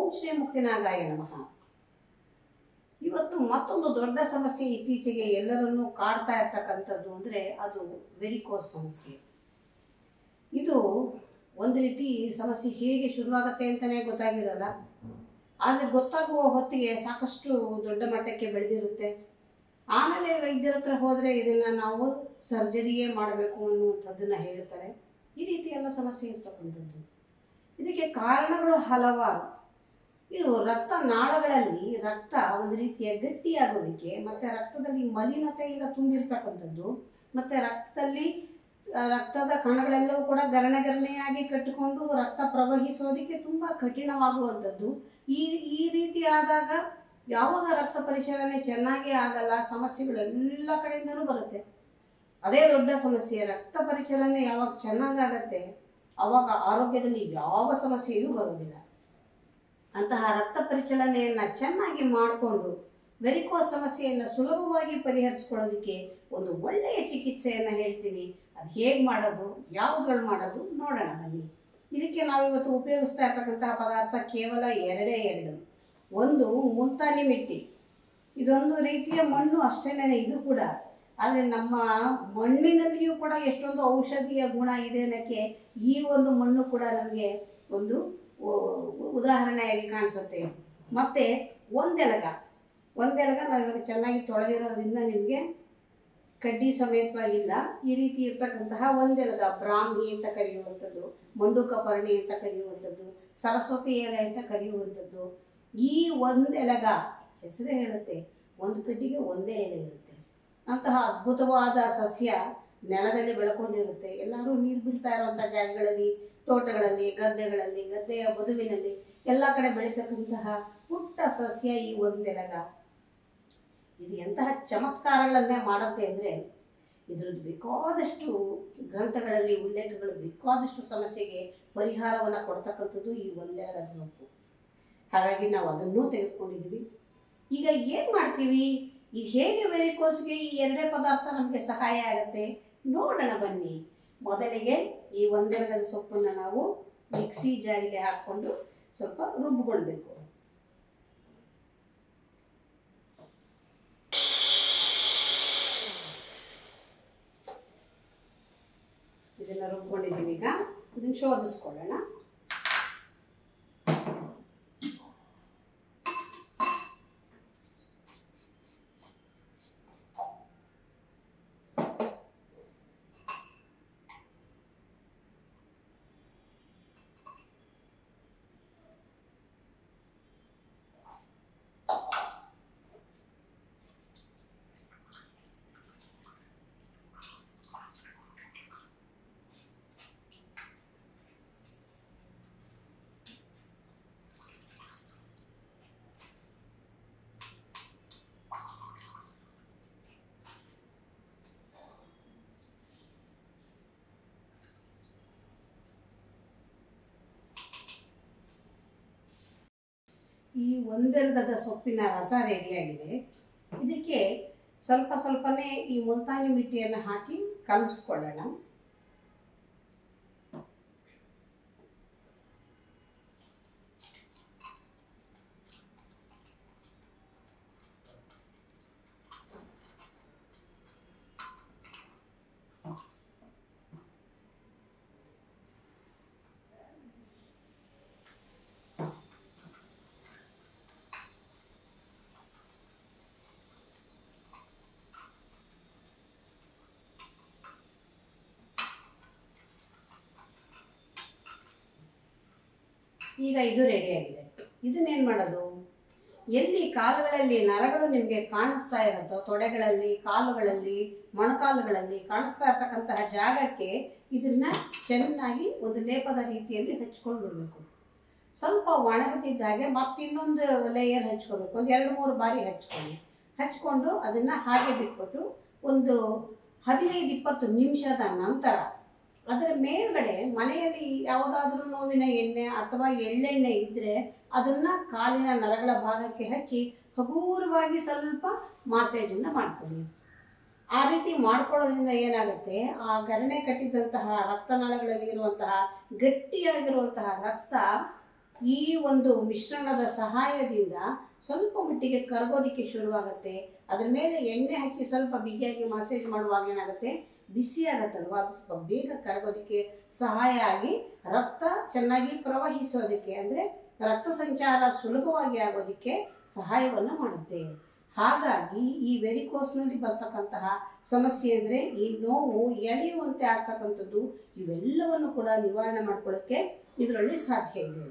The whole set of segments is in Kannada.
ಓಂ ಶ್ರೀ ಮುಕ್ತಿನಾಗಾಯ ನಮಃ ಇವತ್ತು ಮತ್ತೊಂದು ದೊಡ್ಡ ಸಮಸ್ಯೆ ಇತ್ತೀಚೆಗೆ ಎಲ್ಲರನ್ನೂ ಕಾಡ್ತಾ ಇರ್ತಕ್ಕಂಥದ್ದು ಅಂದರೆ ಅದು ವೆರಿಕೋಸ್ ಸಮಸ್ಯೆ ಇದು ಒಂದು ರೀತಿ ಸಮಸ್ಯೆ ಹೇಗೆ ಶುರುವಾಗುತ್ತೆ ಅಂತಲೇ ಗೊತ್ತಾಗಿರಲ್ಲ ಆದರೆ ಗೊತ್ತಾಗುವ ಹೊತ್ತಿಗೆ ಸಾಕಷ್ಟು ದೊಡ್ಡ ಮಟ್ಟಕ್ಕೆ ಬೆಳೆದಿರುತ್ತೆ ಆಮೇಲೆ ವೈದ್ಯರ ಹತ್ರ ಹೋದರೆ ಇದನ್ನು ನಾವು ಸರ್ಜರಿಯೇ ಮಾಡಬೇಕು ಅನ್ನುವಂಥದ್ದನ್ನು ಹೇಳ್ತಾರೆ ಈ ರೀತಿ ಎಲ್ಲ ಸಮಸ್ಯೆ ಇರ್ತಕ್ಕಂಥದ್ದು ಇದಕ್ಕೆ ಕಾರಣಗಳು ಹಲವಾರು ಇದು ರಕ್ತ ನಾಳಗಳಲ್ಲಿ ರಕ್ತ ಒಂದು ರೀತಿಯ ಗಟ್ಟಿಯಾಗುವಿಕೆ ಮತ್ತು ರಕ್ತದಲ್ಲಿ ಮಲಿನತೆಯಿಂದ ತುಂಬಿರ್ತಕ್ಕಂಥದ್ದು ಮತ್ತು ರಕ್ತದಲ್ಲಿ ಆ, ರಕ್ತದ ಕಣಗಳೆಲ್ಲವೂ ಕೂಡ ಗರಣಗರಣೆಯಾಗಿ ಕಟ್ಟಿಕೊಂಡು ರಕ್ತ ಪ್ರವಹಿಸೋದಕ್ಕೆ ತುಂಬ ಕಠಿಣವಾಗುವಂಥದ್ದು ಈ ಈ ರೀತಿ ಆದಾಗ ಯಾವಾಗ ರಕ್ತ ಪರಿಶೀಲನೆ ಚೆನ್ನಾಗಿ ಆಗಲ್ಲ ಸಮಸ್ಯೆಗಳು ಎಲ್ಲ ಕಡೆಯಿಂದನೂ ಬರುತ್ತೆ ಅದೇ ದೊಡ್ಡ ಸಮಸ್ಯೆ ರಕ್ತ ಪರಿಚಲನೆ ಯಾವಾಗ ಚೆನ್ನಾಗಾಗತ್ತೆ ಆವಾಗ ಆರೋಗ್ಯದಲ್ಲಿ ಯಾವ ಸಮಸ್ಯೆಯೂ ಬರೋದಿಲ್ಲ ಅಂತಹ ರಕ್ತ ಪರಿಚಲನೆಯನ್ನು ಚೆನ್ನಾಗಿ ಮಾಡಿಕೊಂಡು ವೆರಿಕೋಸ್ ಸಮಸ್ಯೆಯನ್ನು ಸುಲಭವಾಗಿ ಪರಿಹರಿಸ್ಕೊಳ್ಳೋದಕ್ಕೆ ಒಂದು ಒಳ್ಳೆಯ ಚಿಕಿತ್ಸೆಯನ್ನು ಹೇಳ್ತೀನಿ ಅದು ಹೇಗೆ ಮಾಡೋದು ಯಾವುದ್ರಲ್ಲಿ ಮಾಡೋದು ನೋಡೋಣ ಬನ್ನಿ ಇದಕ್ಕೆ ನಾವಿವತ್ತು ಉಪಯೋಗಿಸ್ತಾ ಇರ್ತಕ್ಕಂತಹ ಪದಾರ್ಥ ಕೇವಲ ಎರಡೇ ಎರಡು ಒಂದು ಮುಲ್ತಾನಿ ಮಿಟ್ಟಿ ಇದೊಂದು ರೀತಿಯ ಮಣ್ಣು ಅಷ್ಟೇನೆ ಇದು ಕೂಡ ಆದರೆ ನಮ್ಮ ಮಣ್ಣಿನಲ್ಲಿಯೂ ಕೂಡ ಎಷ್ಟೊಂದು ಔಷಧಿಯ ಗುಣ ಇದೆ ಅನ್ನೋಕ್ಕೆ ಈ ಒಂದು ಮಣ್ಣು ಕೂಡ ನಮಗೆ ಒಂದು ಉ- ಉದಾಹರಣೆಯಾಗಿ ಕಾಣಿಸುತ್ತೆ ಮತ್ತು ಒಂದೆಲಗ ಒಂದೆಲಗ ನಾವು ಇವಾಗ ಚೆನ್ನಾಗಿ ತೊಳೆದಿರೋದ್ರಿಂದ ನಿಮಗೆ ಕಡ್ಡಿ ಸಮೇತವಾಗಿಲ್ಲ ಈ ರೀತಿ ಇರ್ತಕ್ಕಂತಹ ಒಂದೆಲಗ ಬ್ರಾಹ್ಮಿ ಅಂತ ಕರೆಯುವಂಥದ್ದು ಮಂಡುಕಪರ್ಣಿ ಅಂತ ಕರೆಯುವಂಥದ್ದು ಸರಸ್ವತಿ ಎಲೆ ಅಂತ ಕರೆಯುವಂಥದ್ದು ಈ ಒಂದೆಲಗ ಹೆಸರೇ ಹೇಳುತ್ತೆ ಒಂದು ಕಡ್ಡಿಗೆ ಒಂದೇ ಎಲೆ ಇರುತ್ತೆ ಅಂತಹ ಅದ್ಭುತವಾದ ಸಸ್ಯ ನೆಲದಲ್ಲಿ ಬೆಳ್ಕೊಂಡಿರುತ್ತೆ ಎಲ್ಲರೂ ನೀರು ಬೀಳ್ತಾ ಇರುವಂಥ ಜಾಗಗಳಲ್ಲಿ ತೋಟಗಳಲ್ಲಿ ಗದ್ದೆಗಳಲ್ಲಿ ಗದ್ದೆಯ ಬದುವಿನಲ್ಲಿ ಎಲ್ಲ ಕಡೆ ಬೆಳೀತಕ್ಕಂತಹ ಪುಟ್ಟ ಸಸ್ಯ ಈ ಒಂದೆಲಗ ಇದು ಎಂತಹ ಚಮತ್ಕಾರಗಳನ್ನೇ ಮಾಡುತ್ತೆ ಅಂದರೆ ಇದ್ರದ್ದು ಬೇಕಾದಷ್ಟು ಗ್ರಂಥಗಳಲ್ಲಿ ಉಲ್ಲೇಖಗಳು ಬೇಕಾದಷ್ಟು ಸಮಸ್ಯೆಗೆ ಪರಿಹಾರವನ್ನು ಕೊಡ್ತಕ್ಕಂಥದ್ದು ಈ ಒಂದೆಲಗದ ಸೊಪ್ಪು ಹಾಗಾಗಿ ನಾವು ಅದನ್ನೂ ತೆಗೆದುಕೊಂಡಿದ್ದೀವಿ ಈಗ ಏನು ಮಾಡ್ತೀವಿ ಇದು ಹೇಗೆ ವೆರಿಕೋಸ್ಗೆ ಈ ಎರಡೇ ಪದಾರ್ಥ ನಮಗೆ ಸಹಾಯ ಆಗುತ್ತೆ ನೋಡೋಣ ಬನ್ನಿ ಮೊದಲಿಗೆ ಈ ಒಂದೆಲಗದ ಸೊಪ್ಪನ್ನು ನಾವು ಮಿಕ್ಸಿ ಜಾರಿಗೆ ಹಾಕ್ಕೊಂಡು ಸ್ವಲ್ಪ ರುಬ್ಬಿಕೊಳ್ಬೇಕು ಇದನ್ನ ರುಬ್ಕೊಂಡಿದ್ದೀವಿ ಈಗ ಇದನ್ನ ಶೋಧಿಸ್ಕೊಳ್ಳೋಣ ಈ ಒಂದೆರಗದ ಸೊಪ್ಪಿನ ರಸ ರೆಡಿಯಾಗಿದೆ ಇದಕ್ಕೆ ಸ್ವಲ್ಪ ಸ್ವಲ್ಪನೇ ಈ ಮುಲ್ತಾನಿ ಮಿಟ್ಟಿಯನ್ನು ಹಾಕಿ ಕಲಿಸ್ಕೊಳ್ಳೋಣ ಈಗ ಇದು ರೆಡಿಯಾಗಿದೆ ಇದನ್ನೇನು ಮಾಡೋದು ಎಲ್ಲಿ ಕಾಲುಗಳಲ್ಲಿ ನರಗಳು ನಿಮಗೆ ಕಾಣಿಸ್ತಾ ಇರುತ್ತೋ ತೊಡೆಗಳಲ್ಲಿ ಕಾಲುಗಳಲ್ಲಿ ಮೊಣಕಾಲುಗಳಲ್ಲಿ ಕಾಣಿಸ್ತಾ ಇರ್ತಕ್ಕಂತಹ ಜಾಗಕ್ಕೆ ಇದನ್ನ ಚೆನ್ನಾಗಿ ಒಂದು ಲೇಪದ ರೀತಿಯಲ್ಲಿ ಹಚ್ಕೊಂಡು ಬಿಡಬೇಕು ಸ್ವಲ್ಪ ಒಣಗುತ್ತಿದ್ದ ಹಾಗೆ ಮತ್ತಿನ್ನೊಂದು ಲೇಯರ್ ಹಚ್ಕೋಬೇಕು ಒಂದು ಎರಡು ಮೂರು ಬಾರಿ ಹಚ್ಕೊಳ್ಳಿ ಹಚ್ಕೊಂಡು ಅದನ್ನು ಹಾಗೆ ಬಿಟ್ಬಿಟ್ಟು ಒಂದು ಹದಿನೈದು ಇಪ್ಪತ್ತು ನಿಮಿಷದ ನಂತರ ಅದರ ಮೇಲ್ಗಡೆ ಮನೆಯಲ್ಲಿ ಯಾವುದಾದ್ರೂ ನೋವಿನ ಎಣ್ಣೆ ಅಥವಾ ಎಳ್ಳೆಣ್ಣೆ ಇದ್ದರೆ ಅದನ್ನು ಕಾಲಿನ ನರಗಳ ಭಾಗಕ್ಕೆ ಹಚ್ಚಿ ಹಗೂರವಾಗಿ ಸ್ವಲ್ಪ ಮಾಸೇಜನ್ನು ಮಾಡ್ಕೊಳ್ಳಿ ಆ ರೀತಿ ಮಾಡ್ಕೊಳ್ಳೋದ್ರಿಂದ ಏನಾಗುತ್ತೆ ಆ ಗರಣೆ ಕಟ್ಟಿದಂತಹ ರಕ್ತನಾಳಗಳಲ್ಲಿ ಇರುವಂತಹ ಗಟ್ಟಿಯಾಗಿರುವಂತಹ ರಕ್ತ ಈ ಒಂದು ಮಿಶ್ರಣದ ಸಹಾಯದಿಂದ ಸ್ವಲ್ಪ ಮಟ್ಟಿಗೆ ಕರಗೋದಿಕ್ಕೆ ಶುರುವಾಗುತ್ತೆ ಅದ್ರ ಮೇಲೆ ಎಣ್ಣೆ ಹಚ್ಚಿ ಸ್ವಲ್ಪ ಬಿಗಿಯಾಗಿ ಮಸಾಜ್ ಮಾಡುವಾಗ ಏನಾಗುತ್ತೆ ಬಿಸಿ ಆಗತ್ತಲ್ವಾ ಅದು ಸ್ವಲ್ಪ ಬೇಗ ಕರಗೋದಕ್ಕೆ ಸಹಾಯ ಆಗಿ ರಕ್ತ ಚೆನ್ನಾಗಿ ಪ್ರವಹಿಸೋದಕ್ಕೆ ಅಂದರೆ ರಕ್ತ ಸಂಚಾರ ಸುಲಭವಾಗಿ ಆಗೋದಕ್ಕೆ ಸಹಾಯವನ್ನು ಮಾಡುತ್ತೆ ಹಾಗಾಗಿ ಈ ವೆರಿಕೋಸ್ನಲ್ಲಿ ಬರ್ತಕ್ಕಂತಹ ಸಮಸ್ಯೆ ಅಂದರೆ ಈ ನೋವು ಎಳೆಯುವಂತೆ ಆಗ್ತಕ್ಕಂಥದ್ದು ಇವೆಲ್ಲವನ್ನು ಕೂಡ ನಿವಾರಣೆ ಮಾಡ್ಕೊಳ್ಳೋಕ್ಕೆ ಇದರಲ್ಲಿ ಸಾಧ್ಯ ಇದೆ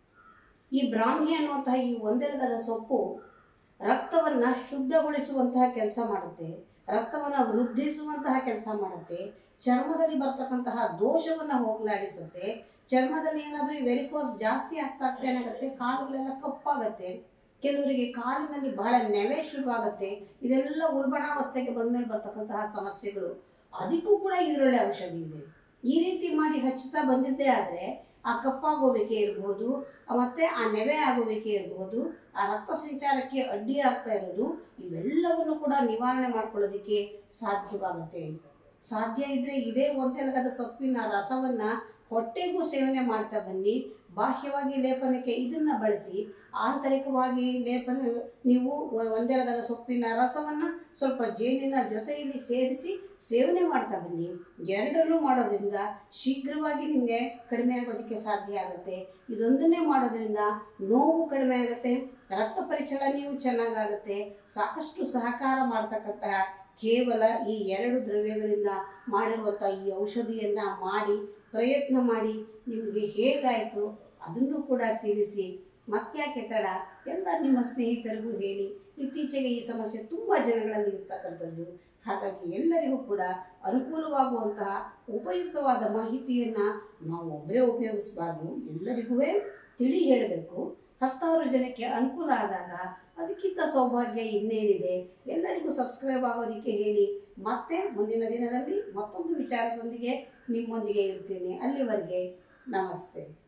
ಈ ಬ್ರಾಹ್ಮಿ ಅನ್ನುವಂತಹ ಈ ಒಂದೆಲಗದ ಸೊಪ್ಪು ರಕ್ತವನ್ನು ಶುದ್ಧಗೊಳಿಸುವಂತಹ ಕೆಲಸ ಮಾಡುತ್ತೆ ರಕ್ತವನ್ನು ವೃದ್ಧಿಸುವಂತಹ ಕೆಲಸ ಮಾಡುತ್ತೆ ಚರ್ಮದಲ್ಲಿ ಬರ್ತಕ್ಕಂತಹ ದೋಷವನ್ನು ಹೋಗಲಾಡಿಸುತ್ತೆ ಚರ್ಮದಲ್ಲಿ ಏನಾದರೂ ಈ ವೆರಿಕೋಸ್ ಜಾಸ್ತಿ ಆಗ್ತಾ ಆಗ್ತಾ ಏನಾಗುತ್ತೆ ಕಾಲುಗಳೆಲ್ಲ ಕಪ್ಪಾಗತ್ತೆ ಕೆಲವರಿಗೆ ಕಾಲಿನಲ್ಲಿ ಬಹಳ ನೆವೆ ಶುರುವಾಗುತ್ತೆ ಇದೆಲ್ಲ ಉಲ್ಬಣಾವಸ್ಥೆಗೆ ಬಂದ್ಮೇಲೆ ಬರ್ತಕ್ಕಂತಹ ಸಮಸ್ಯೆಗಳು ಅದಕ್ಕೂ ಕೂಡ ಇದರೊಳ್ಳೆ ಔಷಧಿ ಇದೆ ಈ ರೀತಿ ಮಾಡಿ ಹಚ್ಚುತ್ತಾ ಬಂದಿದ್ದೇ ಆದರೆ ಆ ಕಪ್ಪಾಗೋವಿಕೆ ಇರಬಹುದು ಮತ್ತೆ ಆ ನೆವೆ ಆಗುವಿಕೆ ಇರಬಹುದು ಆ ರಕ್ತ ಸಂಚಾರಕ್ಕೆ ಅಡ್ಡಿ ಆಗ್ತಾ ಇರೋದು ಇವೆಲ್ಲವನ್ನು ಕೂಡ ನಿವಾರಣೆ ಮಾಡ್ಕೊಳ್ಳೋದಕ್ಕೆ ಸಾಧ್ಯವಾಗುತ್ತೆ ಸಾಧ್ಯ ಇದ್ರೆ ಇದೇ ಒಂದೆಲಗದ ಸೊಪ್ಪಿನ ರಸವನ್ನ ಹೊಟ್ಟೆಗೂ ಸೇವನೆ ಮಾಡ್ತಾ ಬನ್ನಿ ಬಾಹ್ಯವಾಗಿ ಲೇಪನಕ್ಕೆ ಇದನ್ನ ಬಳಸಿ ಆಂತರಿಕವಾಗಿ ಲೇಪನ ನೀವು ಒ- ಒಂದೆಲಗದ ಸೊಪ್ಪಿನ ರಸವನ್ನ ಸ್ವಲ್ಪ ಜೇನಿನ ಜೊತೆಯಲ್ಲಿ ಸೇರಿಸಿ ಸೇವನೆ ಮಾಡ್ತಾ ಬನ್ನಿ ಎರಡನ್ನೂ ಮಾಡೋದ್ರಿಂದ ಶೀಘ್ರವಾಗಿ ನಿಮಗೆ ಕಡಿಮೆ ಆಗೋದಕ್ಕೆ ಸಾಧ್ಯ ಆಗುತ್ತೆ ಇದೊಂದನ್ನೇ ಮಾಡೋದ್ರಿಂದ ನೋವು ಕಡಿಮೆ ಆಗುತ್ತೆ ರಕ್ತ ಪರಿಚಲನೆಯೂ ಚೆನ್ನಾಗಾಗುತ್ತೆ ಸಾಕಷ್ಟು ಸಹಕಾರ ಮಾಡ್ತಕ್ಕಂತಹ ಕೇವಲ ಈ ಎರಡು ದ್ರವ್ಯಗಳಿಂದ ಮಾಡಿರುವಂಥ ಈ ಔಷಧಿಯನ್ನು ಮಾಡಿ ಪ್ರಯತ್ನ ಮಾಡಿ ನಿಮಗೆ ಹೇಗಾಯಿತು ಅದನ್ನು ಕೂಡ ತಿಳಿಸಿ ಮತ್ತ್ಯಾಕೆ ತಡ ಎಲ್ಲ ನಿಮ್ಮ ಸ್ನೇಹಿತರಿಗೂ ಹೇಳಿ ಇತ್ತೀಚೆಗೆ ಈ ಸಮಸ್ಯೆ ತುಂಬ ಜನಗಳಲ್ಲಿ ಇರ್ತಕ್ಕಂಥದ್ದು ಹಾಗಾಗಿ ಎಲ್ಲರಿಗೂ ಕೂಡ ಅನುಕೂಲವಾಗುವಂತಹ ಉಪಯುಕ್ತವಾದ ಮಾಹಿತಿಯನ್ನು ನಾವು ಒಬ್ಬರೇ ಉಪಯೋಗಿಸಬಾರ್ದು ಎಲ್ಲರಿಗೂ ತಿಳಿ ಹೇಳಬೇಕು ಹತ್ತಾರು ಜನಕ್ಕೆ ಅನುಕೂಲ ಆದಾಗ ಅದಕ್ಕಿಂತ ಸೌಭಾಗ್ಯ ಇನ್ನೇನಿದೆ ಎಲ್ಲರಿಗೂ ಸಬ್ಸ್ಕ್ರೈಬ್ ಆಗೋದಕ್ಕೆ ಹೇಳಿ ಮತ್ತೆ ಮುಂದಿನ ದಿನದಲ್ಲಿ ಮತ್ತೊಂದು ವಿಚಾರದೊಂದಿಗೆ ನಿಮ್ಮೊಂದಿಗೆ ಇರ್ತೀನಿ ಅಲ್ಲಿವರೆಗೆ ನಮಸ್ತೆ